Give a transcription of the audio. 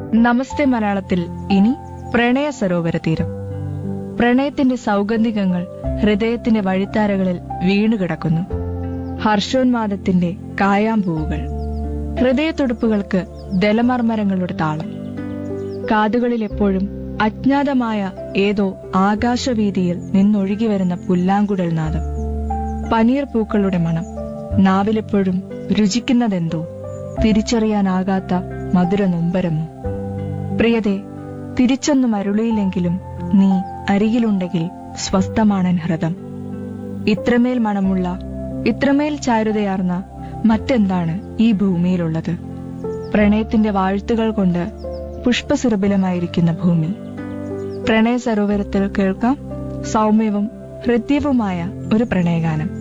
നമസ്തേ മലയാളത്തിൽ ഇനി പ്രണയ സരോവര തീരം പ്രണയത്തിന്റെ സൗഗന്ധികങ്ങൾ ഹൃദയത്തിന്റെ വഴിത്താരകളിൽ വീണുകിടക്കുന്നു ഹർഷോന്മാദത്തിന്റെ കായാമ്പൂവുകൾ ഹൃദയത്തുടുപ്പുകൾക്ക് ദലമർമരങ്ങളുടെ താളം കാതുകളിൽ എപ്പോഴും അജ്ഞാതമായ ഏതോ ആകാശവീതിയിൽ നിന്നൊഴുകി വരുന്ന പുല്ലാങ്കുഴൽ നാദം പനീർ പൂക്കളുടെ മണം നാവിലെപ്പോഴും രുചിക്കുന്നതെന്തോ തിരിച്ചറിയാനാകാത്ത മധുര നൊമ്പരമോ പ്രിയതെ തിരിച്ചൊന്നും അരുളിയില്ലെങ്കിലും നീ അരികിലുണ്ടെങ്കിൽ സ്വസ്ഥമാണൻ ഹൃദം ഇത്രമേൽ മണമുള്ള ഇത്രമേൽ ചാരുതയാർന്ന മറ്റെന്താണ് ഈ ഭൂമിയിലുള്ളത് പ്രണയത്തിന്റെ വാഴ്ത്തുകൾ കൊണ്ട് പുഷ്പസുരഭിലമായിരിക്കുന്ന ഭൂമി പ്രണയ സരോവരത്തിൽ കേൾക്കാം സൗമ്യവും ഹൃദ്യവുമായ ഒരു പ്രണയഗാനം